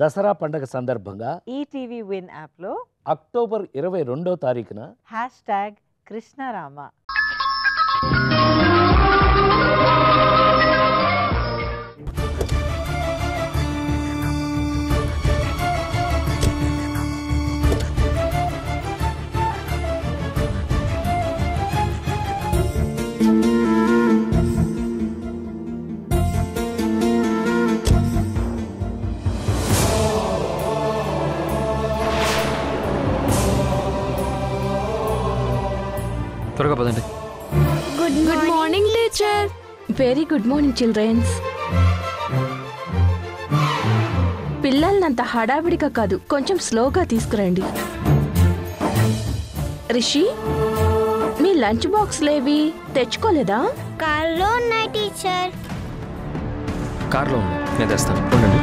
దసరా పండగ సందర్భంగా ETV win యాప్లో అక్టోబర్ ఇరవై రెండో తారీఖున హ్యాష్ ట్యాగ్ కృష్ణరామ త్వరగా పదండి good good morning teacher very good morning childrens పిల్లల్నంత హడావిడిగా కాదు కొంచెం స్లోగా తీసుకురండి రిషి మీ లంచ్ బాక్స్లేవి తెచ్చుకోలేదా కార్లో ఉన్నాయి టీచర్ కార్లో ఉంది నేను తెస్తాను ఉండండి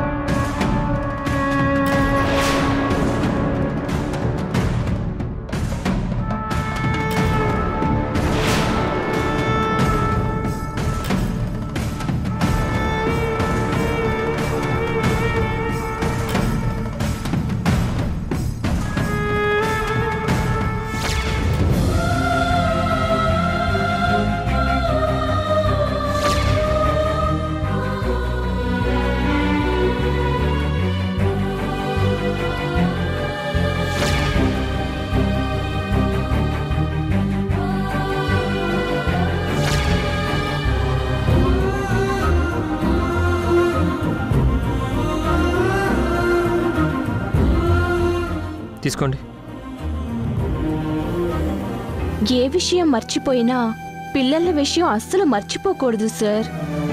తీసుకోండి ఏ విషయం మర్చిపోయినా పిల్లల విషయం అస్సలు మర్చిపోకూడదు సార్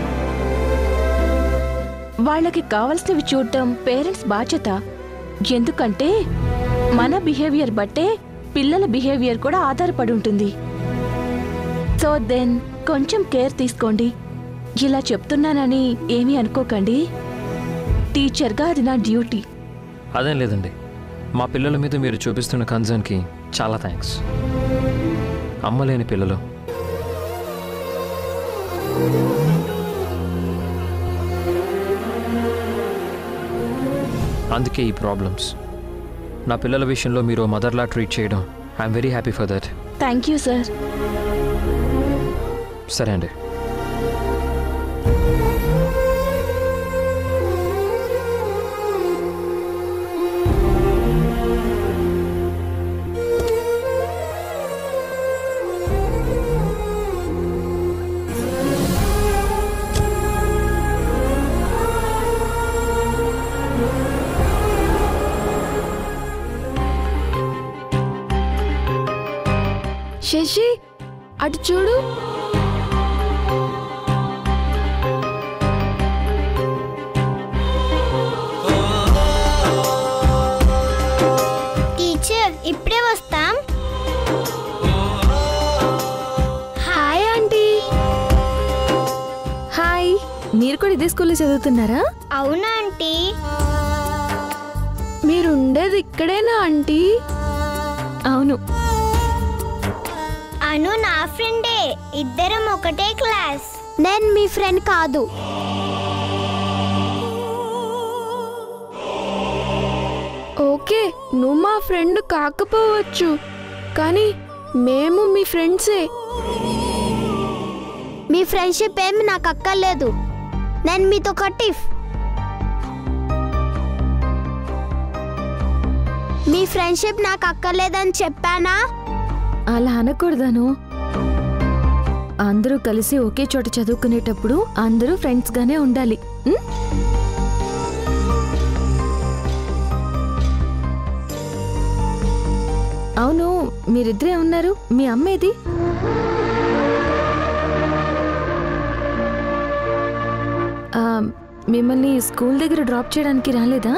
వాళ్ళకి కావలసినవి చూడటం పేరెంట్స్ బాధ్యత ఎందుకంటే మన బిహేవియర్ బట్టే పిల్లల బిహేవియర్ కూడా ఆధారపడి ఉంటుంది సో దెన్ కొంచెం కేర్ తీసుకోండి ఇలా చెప్తున్నానని ఏమీ అనుకోకండి టీచర్గా అది నా డ్యూటీ అదేం లేదండి మా పిల్లల మీద మీరు చూపిస్తున్న కన్సర్న్కి చాలా థ్యాంక్స్ అమ్మలేని పిల్లలు అందుకే ఈ ప్రాబ్లమ్స్ నా పిల్లల విషయంలో మీరు మదర్లా ట్రీట్ చేయడం I'm very happy for that thank you sir సరే అండి శశి అటు చూడు టీచర్ ఇప్పుడే వస్తాం హాయ్ ఆంటీ హాయ్ మీరు కూడా ఇదే స్కూల్లో చదువుతున్నారా అవునా ఆంటీ మీరు ఉండేది ఇక్కడేనా ఆంటీ అవును అను నా ఫ్రెండే ఇద్దరం ఒకటే క్లాస్ నేను మీ ఫ్రెండ్ కాదు ఓకే నువ్వు మా ఫ్రెండ్ కాకపోవచ్చు కానీ మేము మీ ఫ్రెండ్సే మీ ఫ్రెండ్షిప్ ఏమి నాకు అక్కర్లేదు నేను మీతో కటిఫ్ మీ ఫ్రెండ్షిప్ నాకు అక్కర్లేదని చెప్పానా అలా అనకూడదాను అందరూ కలిసి ఒకే చోట చదువుకునేటప్పుడు అందరూ ఫ్రెండ్స్ గానే ఉండాలి ఉం? అవును మీరిద్దరే ఉన్నారు మీ అమ్మేది ఆ, మిమ్మల్ని స్కూల్ దగ్గర డ్రాప్ చేయడానికి రాలేదా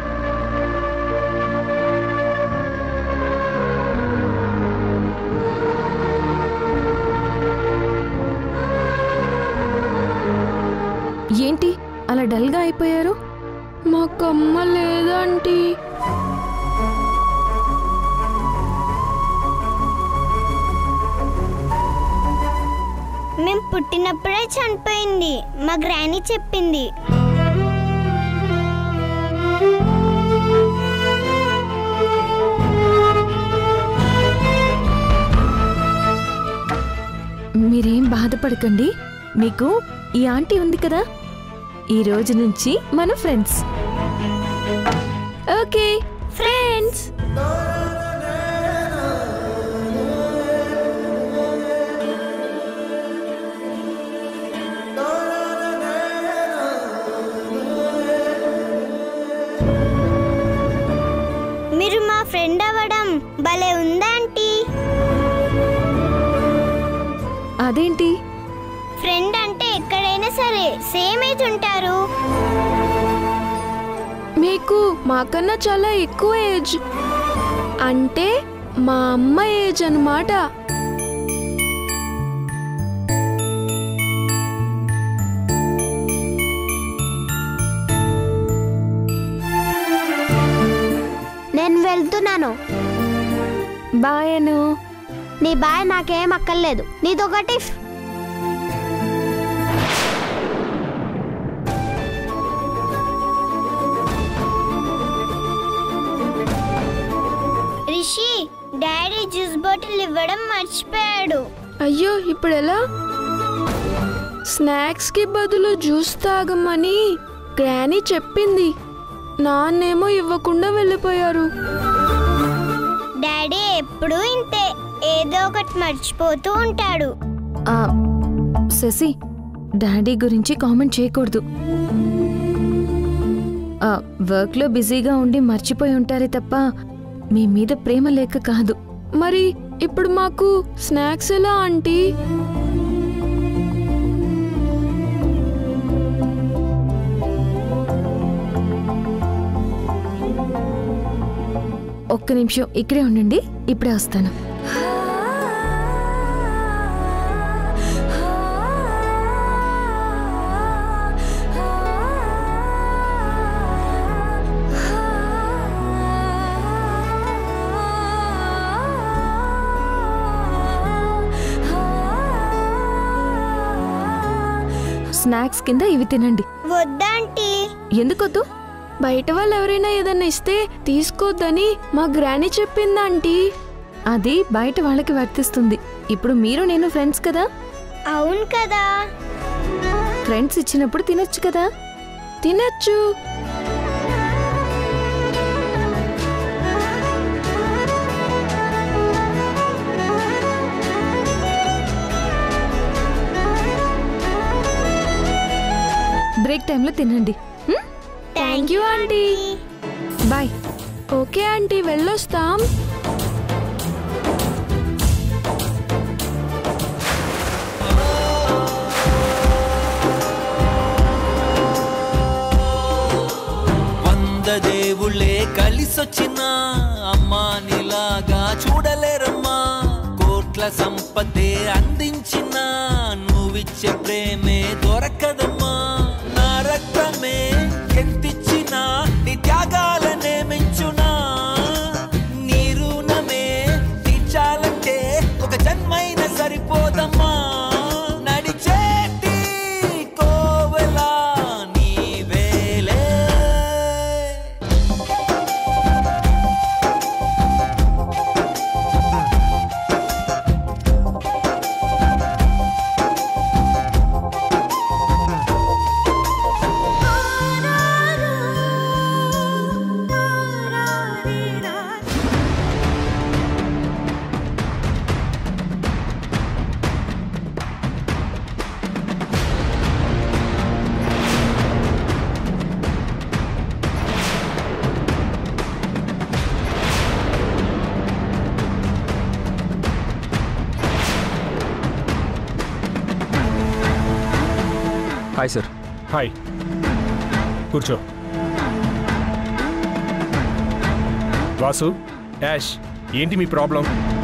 ఏంటి అలా డల్గా అయిపోయారు మాకమ్మ లేదంటీ మేము పుట్టినప్పుడే చనిపోయింది మా గ్రాని చెప్పింది బాధపడకండి మీకు ఈ ఆంటీ ఉంది కదా ఈ రోజు నుంచి మన ఫ్రెండ్స్ ఓకే ఫ్రెండ్స్ మీరు మా ఫ్రెండ్ అవ్వడం భలే ఉందా ఆంటీ అదేంటి ఫ్రెండ్ అంటే ఎక్కడైనా సరే సేమ్ ఏజ్ ఉంటారు మీకు మాకన్నా చాలా ఎక్కువ ఏజ్ అంటే మా అమ్మ ఏజ్ అన్నమాట నేను వెళ్తున్నాను బాయ్ అను నీ బాయ్ నాకేం అక్కర్లేదు నీదొకటి రిషి డాడీ జ్యూస్ బాటిల్ ఇవ్వడం మర్చిపోయాడు అయ్యో ఇప్పుడు ఎలా స్నాక్స్కి బదులు జ్యూస్ తాగమని గ్రానీ చెప్పింది నాన్నేమో ఇవ్వకుండా వెళ్ళిపోయారు డాడీ ఎప్పుడూ ఇంతే ఏదో ఒకటి మర్చిపోతూ ఉంటాడు ఆ, శశి డాడీ గురించి కామెంట్ చేయకూడదు ఆ, వర్క్లో బిజీగా ఉండి మర్చిపోయి ఉంటారే తప్ప మీ మీద ప్రేమ లేక కాదు మరి ఇప్పుడు మాకు స్నాక్స్ ఎలా ఆంటీ ఒక్క నిమిషం ఇక్కడే ఉండండి ఇప్పుడే వస్తాను స్నాక్స్ కింద ఇవి తినండి వద్దాంటీ ఎందుకొద్దు బయట వాళ్ళు ఎవరైనా ఏదన్నా ఇస్తే తీసుకోవద్దని మా గ్రానీ చెప్పింది ఆంటీ అది బయట వాళ్ళకి వర్తిస్తుంది ఇప్పుడు మీరు నేను ఫ్రెండ్స్ కదా అవును కదా ఫ్రెండ్స్ ఇచ్చినప్పుడు తినొచ్చు కదా తినచ్చు బ్రేక్ టైంలో తినండి హ్మ్? Thank you aunty bye okay aunty వెళ్ళొస్తాం వంద దేవుళ్ళే కలిసొచ్చిన అమ్మా నీలాగా చూడలేరమ్మా కోట్ల సంపదే అందించిన నువ్విచ్చే ప్రేమే దొరకదమ్మా నా రక్తమే ఎంతిచ్చినా నీ త్యాగాలనే మెంచునా నీ రుణమే తీర్చాలంటే ఒక జన్మైన సరిపోదమ్మా నడిచేటి కోవెలా నీవేలే హాయ్ సార్ హాయ్ కూర్చో వాసు యాష్ ఏంటి మీ ప్రాబ్లం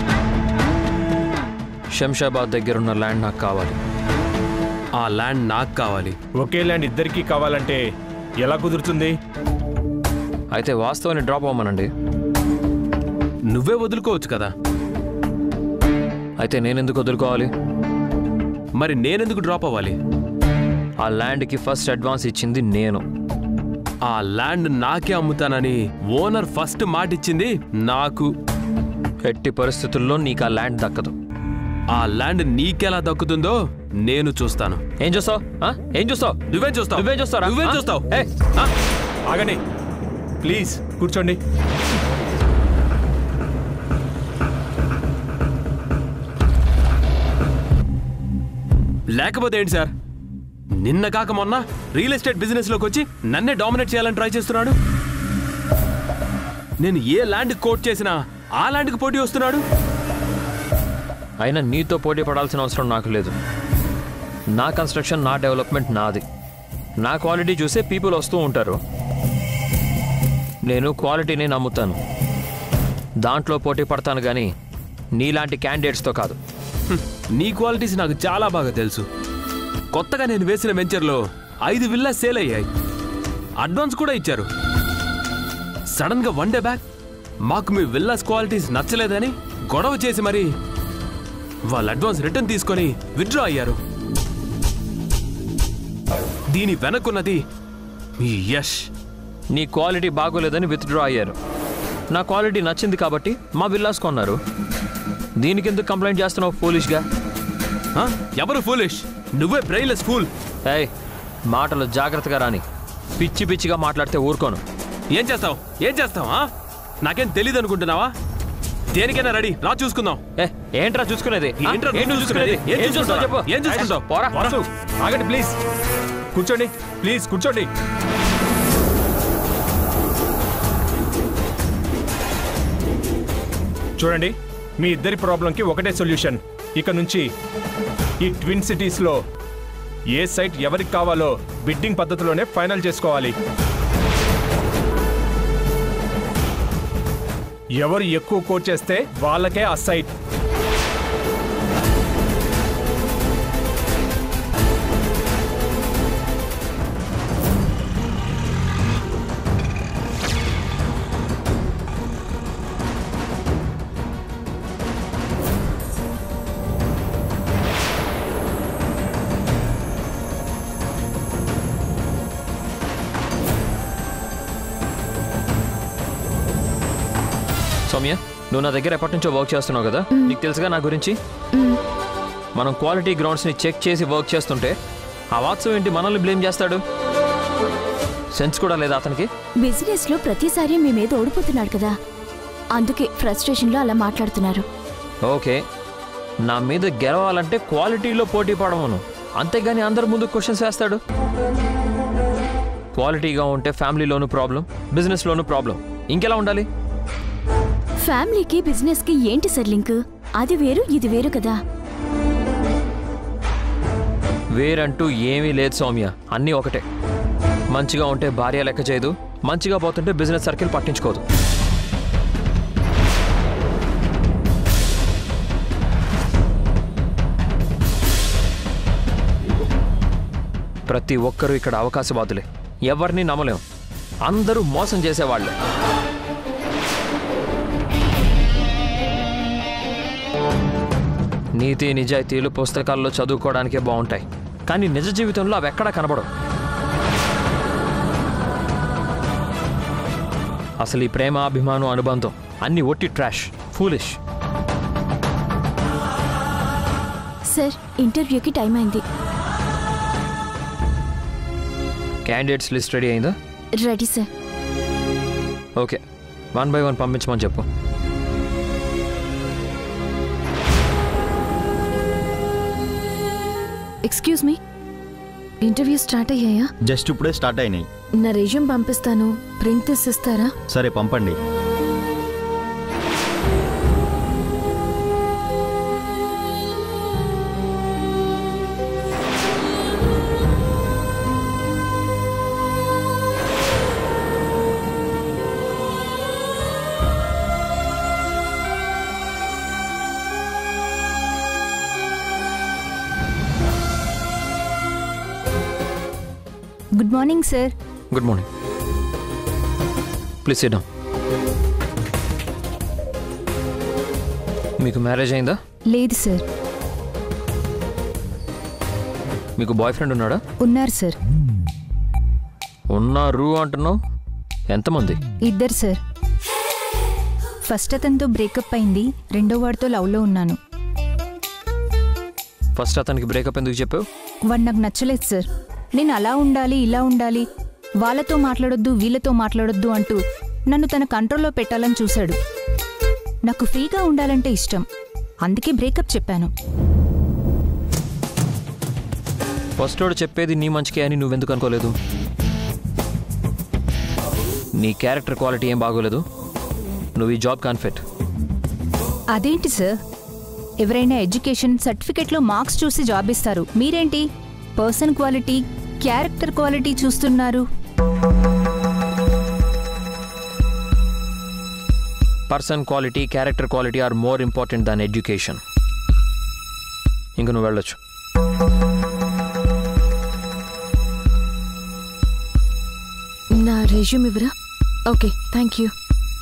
శంషాబాద్ దగ్గరున్న ల్యాండ్ నాకు కావాలి ఆ ల్యాండ్ నాకు కావాలి ఒకే ల్యాండ్ ఇద్దరికీ కావాలంటే ఎలా కుదురుతుంది అయితే వాస్తవాన్ని డ్రాప్ అవ్వమనండి నువ్వే వదులుకోవచ్చు కదా అయితే నేనెందుకు వదులుకోవాలి మరి నేనెందుకు డ్రాప్ అవ్వాలి ఆ ల్యాండ్కి ఫస్ట్ అడ్వాన్స్ ఇచ్చింది నేను ఆ ల్యాండ్ నాకే అమ్ముతానని ఓనర్ ఫస్ట్ మాట ఇచ్చింది నాకు ఎట్టి పరిస్థితుల్లో నీకు ఆ ల్యాండ్ దక్కదు ఆ ల్యాండ్ నీకెలా దక్కుతుందో నేను చూస్తాను ఏం చూస్తావు ఏం చూస్తావు నువ్వేం చూస్తావు నువ్వేం చూస్తావు నువ్వేం చూస్తావు ఆగండి ప్లీజ్ కూర్చోండి లేకపోతే ఏంటి సార్ నిన్న కాక మొన్న రియల్ ఎస్టేట్ బిజినెస్ లోకి వచ్చి నన్నే డామినేట్ చేయాలని ట్రై చేస్తున్నాడు నేను ఏ ల్యాండ్ కోట్ చేసినా ఆ ల్యాండ్కి పోటీ వస్తున్నాడు అయినా నీతో పోటీ పడాల్సిన అవసరం నాకు లేదు నా కన్స్ట్రక్షన్ నా డెవలప్మెంట్ నాది నా క్వాలిటీ చూసే పీపుల్ వస్తూ ఉంటారు నేను క్వాలిటీని నమ్ముతాను దాంట్లో పోటీ పడతాను కానీ నీలాంటి క్యాండిడేట్స్తో కాదు హ్మ్, నీ క్వాలిటీస్ నాకు చాలా బాగా తెలుసు కొత్తగా నేను వేసిన వెంచర్లో ఐదు విల్లా సేల్ అయ్యాయి అడ్వాన్స్ కూడా ఇచ్చారు సడన్ గా వన్ డే బ్యాక్ మాకు మీ విల్లాస్ క్వాలిటీస్ నచ్చలేదని గొడవ చేసి మరి వాళ్ళ అడ్వాన్స్ రిటర్న్ తీసుకొని విత్డ్రా అయ్యారు దీని వెనక్కున్నది మీ యష్ నీ క్వాలిటీ బాగోలేదని విత్డ్రా అయ్యారు నా క్వాలిటీ నచ్చింది కాబట్టి మా విల్లాస్ కొన్నారు దీనికి ఎందుకు కంప్లైంట్ చేస్తున్నావు ఫూలిష్గా ఆ? ఎవరు ఫూలిష్ నువ్వే బ్రెయిలెస్ ఫూల్ ఏయ్ మాటలు జాగ్రత్తగా రాని పిచ్చి పిచ్చిగా మాట్లాడితే ఊరుకోను ఏం చేస్తావు ఏం చేస్తావు ఆ? నాకేం తెలియదు అనుకుంటున్నావా దేనికైనా రెడీ రా చూసుకుందాం ఏ ఏంట్రా చూసుకునేది ఆ? ఏంట్రా ఏంటి నువ్వు చూసుకునేది? ఏం ఏం చూస్తావు చెప్పు ఏం చూసుకుంటావు? పోరా వాసు ఆగండి ప్లీజ్ కూర్చోండి ప్లీజ్ కూర్చోండి చూడండి మీ ఇద్దరి ప్రాబ్లంకి ఒకటే సొల్యూషన్ ఇక నుంచి ఈ ట్విన్ సిటీస్లో ఏ సైట్ ఎవరికి కావాలో బిడ్డింగ్ పద్ధతిలోనే ఫైనల్ చేసుకోవాలి ఎవరు ఎక్కువ కోట్ చేస్తే వాళ్ళకే ఆ సైట్ సౌమ్య నువ్వు నా దగ్గర ఎప్పటి నుంచో వర్క్ చేస్తున్నావు కదా నీకు తెలుసుగా నా గురించి మనం క్వాలిటీ గ్రౌండ్స్ని చెక్ చేసి వర్క్ చేస్తుంటే ఆ వాత్సవం ఏంటి మనల్ని బ్లేమ్ చేస్తాడు సెన్స్ కూడా లేదా అతనికి బిజినెస్ లో ప్రతిసారి మీ మీద ఓడిపోతున్నాడు కదా అందుకే ఫ్రస్ట్రేషన్ లో అలా మాట్లాడుతున్నారు ఓకే నా మీద గెలవాలంటే క్వాలిటీలో పోటీ పడమను అంతేగాని అందరి ముందు క్వశ్చన్స్ వేస్తాడు క్వాలిటీగా ఉంటే ఫ్యామిలీలోనూ ప్రాబ్లం బిజినెస్లోనూ ప్రాబ్లం ఇంకెలా ఉండాలి ఫ్యామిలీకి బిజినెస్ కి ఏంటి సార్ లింక్ అది వేరు ఇది వేరు కదా వేరంటూ ఏమీ లేదు సౌమ్య అన్నీ ఒకటే మంచిగా ఉంటే భార్య లెక్క చేయదు మంచిగా పోతుంటే బిజినెస్ సర్కిల్ పట్టించుకోదు ప్రతి ఒక్కరూ ఇక్కడ అవకాశవాదులే ఎవరిని నమ్మలేం అందరూ మోసం చేసేవాళ్లే నీతి నిజాయితీలు పుస్తకాల్లో చదువుకోవడానికే బాగుంటాయి కానీ నిజ జీవితంలో అవి ఎక్కడా కనబడవు అసలు ఈ ప్రేమ అభిమానం అనుబంధం అన్ని ఒట్టి ట్రాష్ ఫూలిష్ సార్ ఇంటర్వ్యూకి టైం అయింది క్యాండిడేట్స్ లిస్ట్ రెడీ అయిందా ready sir okay one by one పంపించమని చెప్పు ఎక్స్క్యూజ్ మీ ఇంటర్వ్యూ స్టార్ట్ అయ్యాయా జస్ట్ ఇప్పుడే స్టార్ట్ అయినాయి నా రెజ్యూమ్ పంపిస్తాను ప్రింట్ తీసిస్తారా సరే పంపండి good morning sir good morning please sit down మీకు మ్యారేజ్ అయిందా లేదు సార్ మీకు బాయ్ ఫ్రెండ్ ఉన్నాడా ఉన్నారు సార్ ఉన్నారు అంటున్నావు ఎంతమంది ఇద్దరు సార్ ఫస్ట్ అతనితో బ్రేకప్ అయింది రెండో వాడితో లవ్లో ఉన్నాను ఫస్ట్ అతనికి బ్రేకప్ ఎందుకు చెప్పావు వాడు నాకు నచ్చలేదు సార్ నేను అలా ఉండాలి ఇలా ఉండాలి వాళ్ళతో మాట్లాడొద్దు వీళ్ళతో మాట్లాడొద్దు అంటూ నన్ను తన కంట్రోల్లో పెట్టాలని చూశాడు నాకు ఫ్రీగా ఉండాలంటే ఇష్టం అందుకే బ్రేకప్ చెప్పాను ఫస్ట్ వాడు చెప్పేది నీ మంచికే అని నువ్వెందుకు అనుకోలేదు నీ క్యారెక్టర్ క్వాలిటీ ఏం బాగోలేదు నువ్వు ఈ జాబ్ కాన్ఫిట్ అదేంటి సార్ ఎవరైనా ఎడ్యుకేషన్ సర్టిఫికెట్లో మార్క్స్ చూసి జాబ్ ఇస్తారు మీరేంటి పర్సన్ క్వాలిటీ క్యారెక్టర్ క్వాలిటీ చూస్తున్నారు person quality character quality are more important than education ఇంక నువ్వు వెళ్ళొచ్చు నా రెజ్యూమ్ ఇవ్వరా okay thank you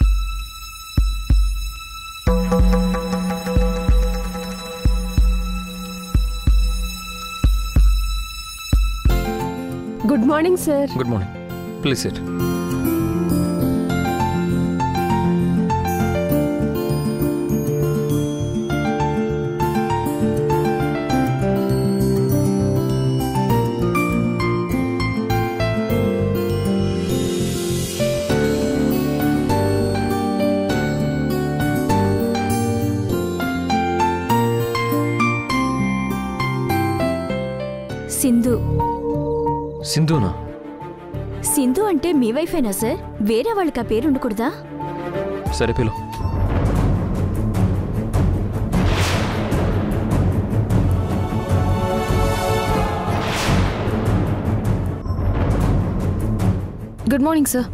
good morning sir good morning please sit Sindhu సింధునా సింధు అంటే మీ వైఫేనా సార్ వేరే వాళ్ళకి ఆ పేరు ఉండకూడదా సరే పిలు good morning sir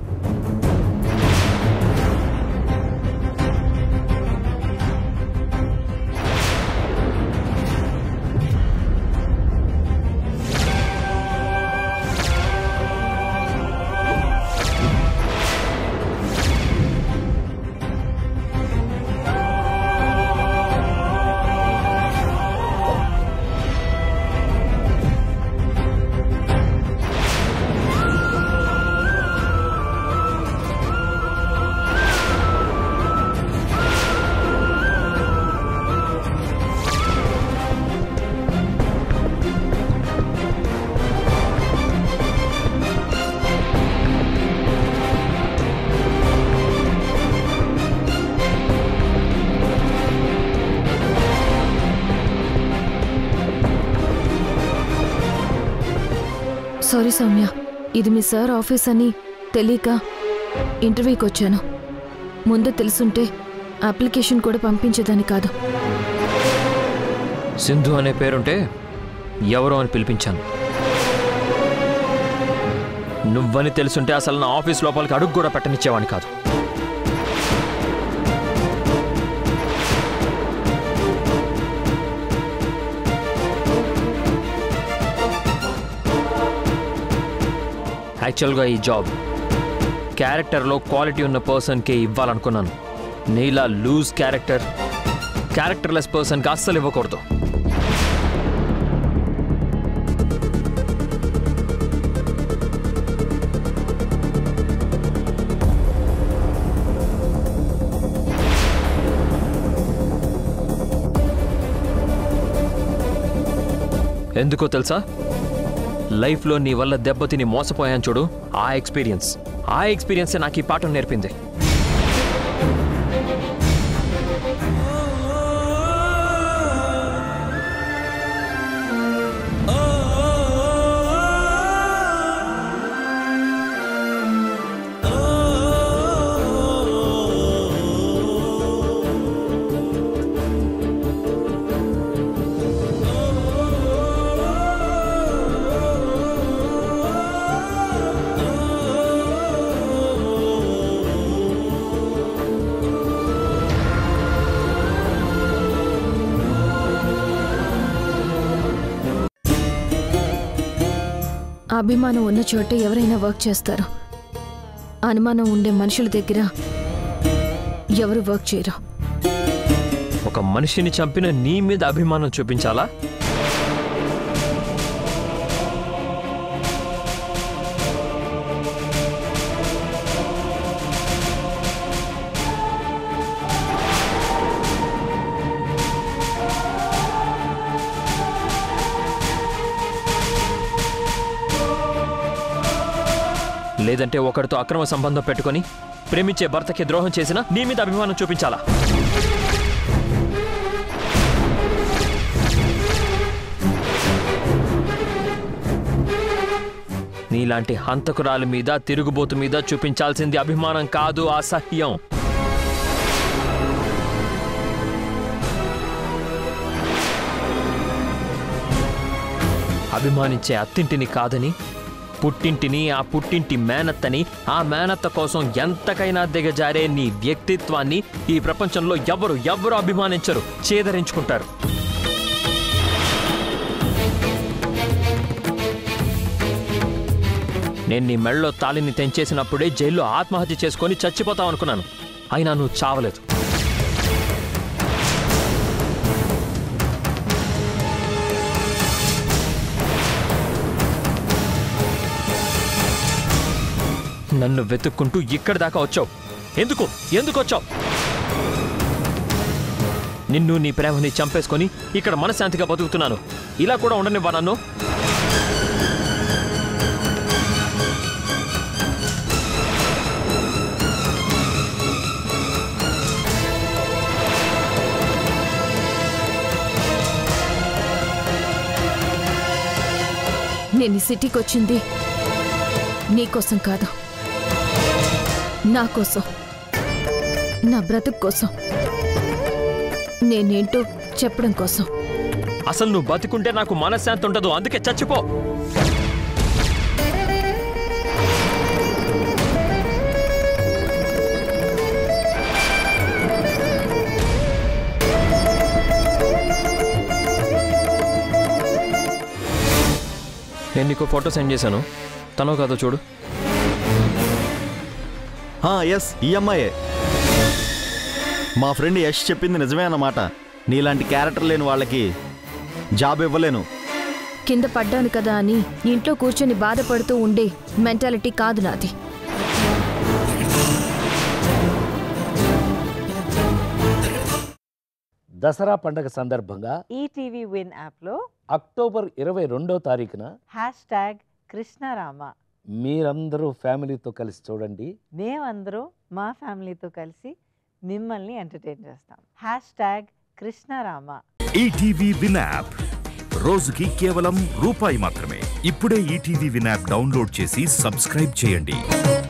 sorry Soumya ఇది మీ సార్ ఆఫీస్ అని తెలియక ఇంటర్వ్యూకి వచ్చాను ముందు తెలుసుంటే అప్లికేషన్ కూడా పంపించేదాన్ని కాదు సింధు అనే పేరుంటే ఎవరో అని పిలిపించాను నువ్వని తెలుసుంటే అసలు నా ఆఫీస్ లోపలికి అడుగు కూడా పెట్టనిచ్చేవాడిని కాదు యాక్చువల్గా ఈ జాబ్ క్యారెక్టర్లో క్వాలిటీ ఉన్న పర్సన్కే ఇవ్వాలనుకున్నాను నీలా లూజ్ క్యారెక్టర్ క్యారెక్టర్లెస్ పర్సన్కి అస్సలు ఇవ్వకూడదు ఎందుకో తెలుసా లైఫ్లో నీ వల్ల దెబ్బతిని మోసపోయాను చూడు ఆ ఎక్స్పీరియన్స్ ఆ ఎక్స్పీరియన్సే నాకు ఈ పాఠం నేర్పింది అభిమానం ఉన్న చోట ఎవరైనా వర్క్ చేస్తారు అనుమానం ఉండే మనుషుల దగ్గర ఎవరు వర్క్ చేయరు ఒక మనిషిని చంపిన నీ మీద అభిమానం చూపించాలా లేదంటే ఒకరితో అక్రమ సంబంధం పెట్టుకొని ప్రేమించే భర్తకి ద్రోహం చేసినా నీ మీద అభిమానం చూపించాలా నీలాంటి హంతకురాలి మీద తిరుగుబోతు మీద చూపించాల్సింది అభిమానం కాదు అసహ్యం అభిమానించే అత్తింటిని కాదని పుట్టింటిని ఆ పుట్టింటి మేనత్తని ఆ మేనత్త కోసం ఎంతకైనా దిగజారే నీ వ్యక్తిత్వాన్ని ఈ ప్రపంచంలో ఎవరు ఎవరు అభిమానించరు చేదరించుకుంటారు నేను నీ మెళ్ళలో తాళిని తెంచేసినప్పుడే జైల్లో ఆత్మహత్య చేసుకొని చచ్చిపోతావు అనుకున్నాను అయినా నువ్వు చావలేదు నన్ను వెతుక్కుంటూ ఇక్కడి దాకా వచ్చావు ఎందుకు ఎందుకు వచ్చావు నిన్ను నీ ప్రేమని చంపేసుకొని ఇక్కడ మనశాంతిగా బతుకుతున్నాను ఇలా కూడా ఉండనివ్వా నన్ను నేను ఈ సిటీకి వచ్చింది నీకోసం కాదు నా కోసం నా బ్రతుకు కోసం నేనేంటో చెప్పడం కోసం అసలు నువ్వు బతికుంటే నాకు మనశ్శాంతి ఉండదు అందుకే చచ్చిపో నేను నీకు ఫోటో సెండ్ చేశాను తనో కాదో చూడు ఎస్ ఈ అమ్మాయే మా ఫ్రెండ్ యష్ చెప్పింది నిజమే అన్నమాట నీలాంటి క్యారెక్టర్ లేని వాళ్ళకి జాబ్ ఇవ్వలేను కింద పడ్డాను కదా అని ఇంట్లో కూర్చొని బాధపడుతూ ఉండే మెంటాలిటీ కాదు నాది దసరా పండగ సందర్భంగా ఈటీవీ విన్ యాప్లో అక్టోబర్ ఇరవై రెండో తారీఖున హ్యాష్ ట్యాగ్ కృష్ణారామ మీరందరూ ఫ్యామిలీతో కలిసి చూడండి మేమందరూ మా ఫ్యామిలీతో కలిసి మిమ్మల్ని ఎంటర్టైన్ చేస్తాం hashtag Krishnarama ETV Win app రోజుకి కేవలం రూపాయి మాత్రమే ఇప్పుడే ఈటీవీ విన్ యాప్ డౌన్లోడ్ చేసి సబ్స్క్రైబ్ చేయండి